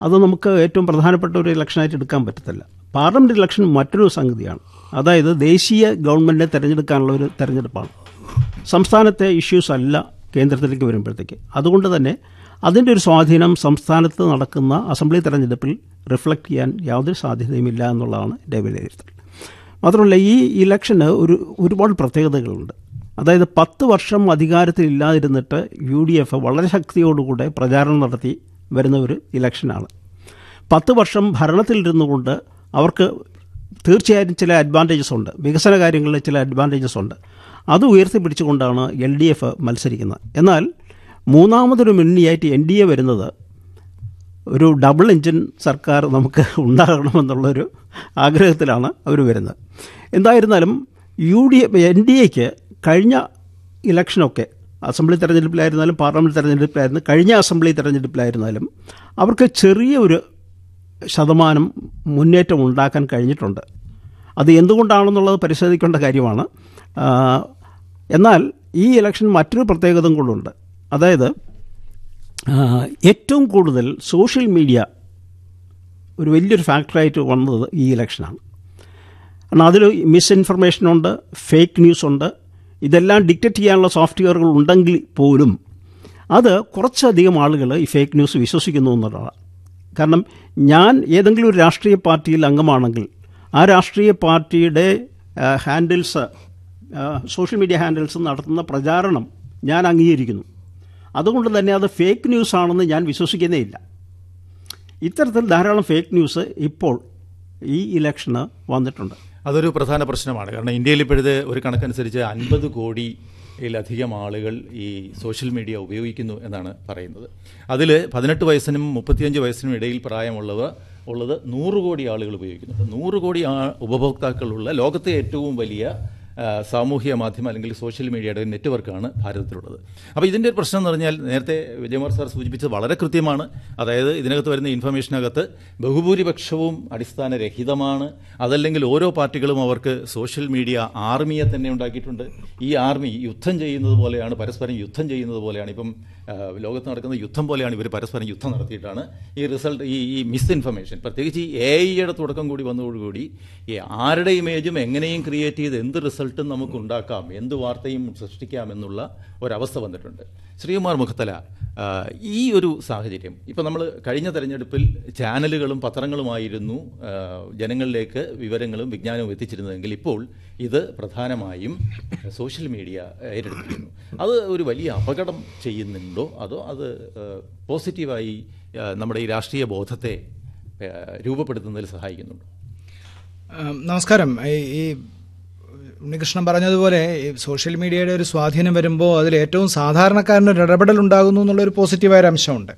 അത് നമുക്ക് ഏറ്റവും പ്രധാനപ്പെട്ട ഒരു ഇലക്ഷനായിട്ട് എടുക്കാൻ പറ്റത്തില്ല പാർലമെൻറ്റ് ഇലക്ഷൻ മറ്റൊരു സംഗതിയാണ് അതായത് ദേശീയ ഗവൺമെൻറ്റിനെ തിരഞ്ഞെടുക്കാനുള്ള ഒരു തിരഞ്ഞെടുപ്പാണ് സംസ്ഥാനത്തെ ഇഷ്യൂസ് അല്ല കേന്ദ്രത്തിലേക്ക് വരുമ്പോഴത്തേക്ക് അതുകൊണ്ട് തന്നെ അതിൻ്റെ ഒരു സ്വാധീനം സംസ്ഥാനത്ത് നടക്കുന്ന അസംബ്ലി തെരഞ്ഞെടുപ്പിൽ റിഫ്ലക്റ്റ് ചെയ്യാൻ യാതൊരു സാധ്യതയുമില്ല എന്നുള്ളതാണ് എൻ്റെ വിലയിരുത്തൽ മാത്രമല്ല ഈ ഇലക്ഷന് ഒരു ഒരുപാട് പ്രത്യേകതകളുണ്ട് അതായത് പത്ത് വർഷം അധികാരത്തിലില്ലാതിരുന്നിട്ട് യു ഡി എഫ് വളരെ ശക്തിയോടുകൂടെ പ്രചാരണം നടത്തി വരുന്ന ഒരു ഇലക്ഷനാണ് പത്ത് വർഷം ഭരണത്തിലിരുന്നു കൊണ്ട് അവർക്ക് തീർച്ചയായും ചില അഡ്വാൻറ്റേജസ് ഉണ്ട് വികസന കാര്യങ്ങളിൽ ചില അഡ്വാൻറ്റേജസ് ഉണ്ട് അത് ഉയർത്തിപ്പിടിച്ചുകൊണ്ടാണ് എൽ ഡി എഫ് മത്സരിക്കുന്നത് എന്നാൽ മൂന്നാമതൊരു മുന്നണിയായിട്ട് എൻ ഡി എ വരുന്നത് ഒരു ഡബിൾ എഞ്ചിൻ സർക്കാർ നമുക്ക് ഉണ്ടാകണമെന്നുള്ളൊരു ആഗ്രഹത്തിലാണ് അവർ വരുന്നത് എന്തായിരുന്നാലും U D F N D എക്ക് കഴിഞ്ഞ ഇലക്ഷനൊക്കെ അസംബ്ലി തെരഞ്ഞെടുപ്പിലായിരുന്നാലും പാർലമെൻറ്റ് തെരഞ്ഞെടുപ്പിലായിരുന്നു കഴിഞ്ഞ അസംബ്ലി തെരഞ്ഞെടുപ്പിലായിരുന്നാലും അവർക്ക് ചെറിയ ഒരു ശതമാനം മുന്നേറ്റം ഉണ്ടാക്കാൻ കഴിഞ്ഞിട്ടുണ്ട് അത് എന്തുകൊണ്ടാണെന്നുള്ളത് പരിശോധിക്കേണ്ട കാര്യമാണ് ആ, എന്നാൽ ഈ ഇലക്ഷൻ മറ്റൊരു പ്രത്യേകതയും കൊണ്ടുണ്ട് അതായത് ആ, ഏറ്റവും കൂടുതൽ സോഷ്യൽ മീഡിയ ഒരു വലിയൊരു ഫാക്ടറായിട്ട് വന്നത് ഈ ഇലക്ഷനാണ് കാരണം അതിൽ മിസ് ഇൻഫർമേഷനുണ്ട് ഫേക്ക് ന്യൂസ് ഉണ്ട് ഇതെല്ലാം ഡിക്റ്റേറ്റ് ചെയ്യാനുള്ള സോഫ്റ്റ്വെയറുകൾ ഉണ്ടെങ്കിൽ പോലും അത് കുറച്ചധികം ആളുകൾ ഈ ഫേക്ക് ന്യൂസ് വിശ്വസിക്കുന്നു എന്നുള്ളതാണ് കാരണം ഞാൻ ഏതെങ്കിലും ഒരു രാഷ്ട്രീയ പാർട്ടിയിൽ അംഗമാണെങ്കിൽ ആ രാഷ്ട്രീയ പാർട്ടിയുടെ ഹാൻഡിൽസ് സോഷ്യൽ മീഡിയ ഹാൻഡിൽസ് നടത്തുന്ന പ്രചാരണം ഞാൻ അംഗീകരിക്കുന്നു അതുകൊണ്ട് തന്നെ അത് ഫേക്ക് ന്യൂസ് ആണെന്ന് ഞാൻ വിശ്വസിക്കുന്നേ ഇല്ല ഇത്തരത്തിൽ ധാരാളം ഫേക്ക് ന്യൂസ് ഇപ്പോൾ ഈ ഇലക്ഷന് വന്നിട്ടുണ്ട് അതൊരു പ്രധാന പ്രശ്നമാണ് കാരണം ഇന്ത്യയിൽ ഇപ്പോഴത്തെ ഒരു കണക്കനുസരിച്ച് അൻപത് കോടിയിലധികം ആളുകൾ ഈ സോഷ്യൽ മീഡിയ ഉപയോഗിക്കുന്നു എന്നാണ് പറയുന്നത് അതിൽ പതിനെട്ട് വയസ്സിനും മുപ്പത്തിയഞ്ച് വയസ്സിനും ഇടയിൽ പ്രായമുള്ളവർ ഉള്ളത് നൂറ് കോടി ആളുകൾ ഉപയോഗിക്കുന്നുണ്ട് നൂറ് കോടി ആ- ഉപഭോക്താക്കളുള്ള ലോകത്തെ ഏറ്റവും വലിയ ആ, സാമൂഹ്യ മാധ്യമം അല്ലെങ്കിൽ സോഷ്യൽ മീഡിയയുടെ നെറ്റ്വർക്കാണ് ഭാരതത്തിലുള്ളത് അപ്പോൾ ഇതിൻ്റെ ഒരു പ്രശ്നം എന്ന് പറഞ്ഞാൽ നേരത്തെ വിജയകുമാർ സാർ സൂചിപ്പിച്ചത് വളരെ കൃത്യമാണ് അതായത് ഇതിനകത്ത് വരുന്ന ഇൻഫർമേഷനകത്ത് ബഹുഭൂരിപക്ഷവും അടിസ്ഥാനരഹിതമാണ് അതല്ലെങ്കിൽ ഓരോ പാർട്ടികളും അവർക്ക് സോഷ്യൽ മീഡിയ ആർമിയെ തന്നെ ഉണ്ടാക്കിയിട്ടുണ്ട് ഈ ആർമി യുദ്ധം ചെയ്യുന്നത് പോലെയാണ് പരസ്പരം യുദ്ധം ചെയ്യുന്നത് പോലെയാണ് ഇപ്പം ആ, ലോകത്ത് നടക്കുന്ന യുദ്ധം പോലെയാണ് ഇവർ പരസ്പരം യുദ്ധം നടത്തിയിട്ടാണ് ഈ റിസൾട്ട് ഈ ഈ മിസ് ഇൻഫർമേഷൻ പ്രത്യേകിച്ച് ഈ എ ഐയുടെ തുടക്കം കൂടി വന്നതോടുകൂടി ഈ ആരുടെ ഇമേജും എങ്ങനെയും ക്രിയേറ്റ് ചെയ്ത് എന്ത് റിസൾട്ടും നമുക്ക് ഉണ്ടാക്കാം എന്ത് വാർത്തയും സൃഷ്ടിക്കാം എന്നുള്ള ഒരവസ്ഥ വന്നിട്ടുണ്ട് ശ്രീകുമാർ മുഖത്തല ആ, ഈ ഒരു സാഹചര്യം ഇപ്പം നമ്മൾ കഴിഞ്ഞ തെരഞ്ഞെടുപ്പിൽ ചാനലുകളും പത്രങ്ങളുമായിരുന്നു ആ, ജനങ്ങളിലേക്ക് വിവരങ്ങളും വിജ്ഞാനവും എത്തിച്ചിരുന്നതെങ്കിൽ ഇപ്പോൾ ഇത് പ്രധാനമായും സോഷ്യൽ മീഡിയ ഏറ്റെടുത്തിരിക്കുന്നു അത് ഒരു വലിയ അപകടം ചെയ്യുന്നുണ്ടോ അതോ അത് ആ, പോസിറ്റീവായി ആ, നമ്മുടെ ഈ രാഷ്ട്രീയ ബോധത്തെ ആ, രൂപപ്പെടുത്തുന്നതിൽ സഹായിക്കുന്നുണ്ടോ ഉം, നമസ്കാരം ഈ ഈ ഉണ്ണികൃഷ്ണൻ പറഞ്ഞതുപോലെ ഈ സോഷ്യൽ മീഡിയയുടെ ഒരു സ്വാധീനം വരുമ്പോൾ അതിൽ ഏറ്റവും സാധാരണക്കാരന് ഒരു ഇടപെടൽ ഉണ്ടാകുന്നു എന്നുള്ളൊരു പോസിറ്റീവായ ഒരു അംശമുണ്ട്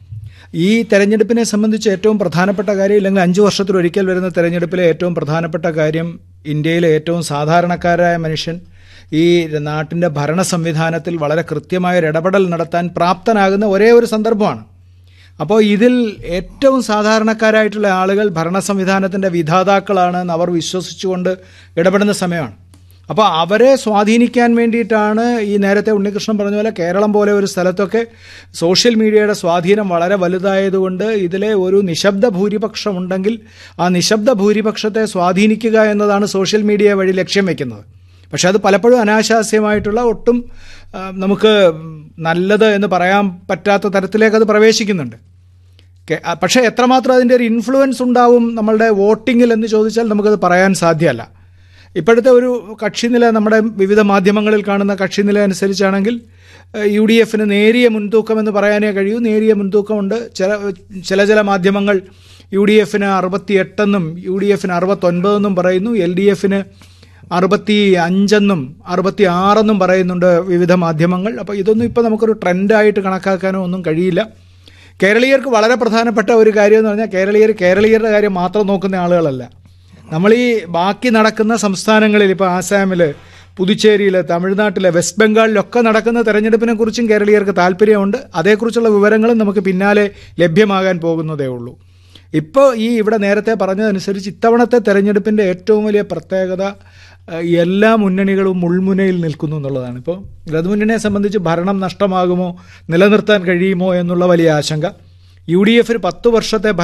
ഈ തെരഞ്ഞെടുപ്പിനെ സംബന്ധിച്ച് ഏറ്റവും പ്രധാനപ്പെട്ട കാര്യം ഇല്ലെങ്കിൽ അഞ്ച് വർഷത്തിലൊരിക്കൽ വരുന്ന തെരഞ്ഞെടുപ്പിലെ ഏറ്റവും പ്രധാനപ്പെട്ട കാര്യം ഇന്ത്യയിലെ ഏറ്റവും സാധാരണക്കാരായ മനുഷ്യൻ ഈ നാട്ടിൻ്റെ ഭരണ സംവിധാനത്തിൽ വളരെ കൃത്യമായ ഒരു ഇടപെടൽ നടത്താൻ പ്രാപ്തനാകുന്ന ഒരേ ഒരു സന്ദർഭമാണ് അപ്പോൾ ഇതിൽ ഏറ്റവും സാധാരണക്കാരായിട്ടുള്ള ആളുകൾ ഭരണ സംവിധാനത്തിൻ്റെ വിധാതാക്കളാണ് എന്ന് അവർ വിശ്വസിച്ചുകൊണ്ട് ഇടപെടുന്ന സമയമാണ് അപ്പോൾ അവരെ സ്വാധീനിക്കാൻ വേണ്ടിയിട്ടാണ് ഈ നേരത്തെ ഉണ്ണികൃഷ്ണൻ പറഞ്ഞ പോലെ കേരളം പോലെ ഒരു സ്ഥലത്തൊക്കെ സോഷ്യൽ മീഡിയയുടെ സ്വാധീനം വളരെ വലുതായതുകൊണ്ട് ഇതിലെ ഒരു നിശബ്ദ ഭൂരിപക്ഷം ഉണ്ടെങ്കിൽ ആ നിശബ്ദ ഭൂരിപക്ഷത്തെ സ്വാധീനിക്കുക എന്നതാണ് സോഷ്യൽ മീഡിയ വഴി ലക്ഷ്യം വെക്കുന്നത് പക്ഷെ അത് പലപ്പോഴും അനാശാസ്യമായിട്ടുള്ള ഒട്ടും ആ, നമുക്ക് നല്ലത് എന്ന് പറയാൻ പറ്റാത്ത തരത്തിലേക്ക് അത് പ്രവേശിക്കുന്നുണ്ട് കെ- ആ, പക്ഷേ എത്രമാത്രം അതിൻ്റെ ഒരു ഇൻഫ്ലുവൻസ് ഉണ്ടാവും നമ്മളുടെ വോട്ടിങ്ങിൽ എന്ന് ചോദിച്ചാൽ നമുക്കത് പറയാൻ സാധ്യമല്ല ഇപ്പോഴത്തെ ഒരു കക്ഷിനില നമ്മുടെ വിവിധ മാധ്യമങ്ങളിൽ കാണുന്ന കക്ഷിനില അനുസരിച്ചാണെങ്കിൽ ഏഹ്, യു ഡി എഫിന് നേരിയ മുൻതൂക്കം എന്ന് പറയാനേ കഴിയൂ നേരിയ മുൻതൂക്കമുണ്ട് ചില ചില ചില മാധ്യമങ്ങൾ യു ഡി എഫിന് അറുപത്തിയെട്ടെന്നും യു ഡി എഫിന് അറുപത്തൊൻപതെന്നും പറയുന്നു എൽ ഡി എഫിന് അറുപത്തി അഞ്ചെന്നും അറുപത്തി ആറെന്നും പറയുന്നുണ്ട് വിവിധ മാധ്യമങ്ങൾ അപ്പോൾ ഇതൊന്നും ഇപ്പോൾ നമുക്കൊരു ട്രെൻഡായിട്ട് കണക്കാക്കാനോ ഒന്നും കഴിയില്ല കേരളീയർക്ക് വളരെ പ്രധാനപ്പെട്ട ഒരു കാര്യം എന്ന് പറഞ്ഞാൽ കേരളീയർ കേരളീയരുടെ കാര്യം മാത്രം നോക്കുന്ന ആളുകളല്ല നമ്മൾ ഈ ബാക്കി നടക്കുന്ന സംസ്ഥാനങ്ങളിൽ ഇപ്പോൾ ആസാമിൽ പുതുച്ചേരിയിൽ തമിഴ്നാട്ടിലെ വെസ്റ്റ് ബംഗാളിലൊക്കെ നടക്കുന്ന തെരഞ്ഞെടുപ്പിനെ കുറിച്ചും കേരളീയർക്ക് താല്പര്യമുണ്ട് അതേക്കുറിച്ചുള്ള വിവരങ്ങളും നമുക്ക് പിന്നാലെ ലഭ്യമാകാൻ പോകുന്നതേ ഉള്ളൂ ഇപ്പോൾ ഈ ഇവിടെ നേരത്തെ പറഞ്ഞതനുസരിച്ച് ഇത്തവണത്തെ തെരഞ്ഞെടുപ്പിൻ്റെ ഏറ്റവും വലിയ പ്രത്യേകത ഏഹ്, എല്ലാ മുന്നണികളും മുൾമുനയിൽ നിൽക്കുന്നു എന്നുള്ളതാണ് ഇപ്പോൾ ഇടതുമുന്നണിയെ സംബന്ധിച്ച് ഭരണം നഷ്ടമാകുമോ നിലനിർത്താൻ കഴിയുമോ എന്നുള്ള വലിയ ആശങ്ക യു ഡി എഫ് പത്ത് വർഷത്തെ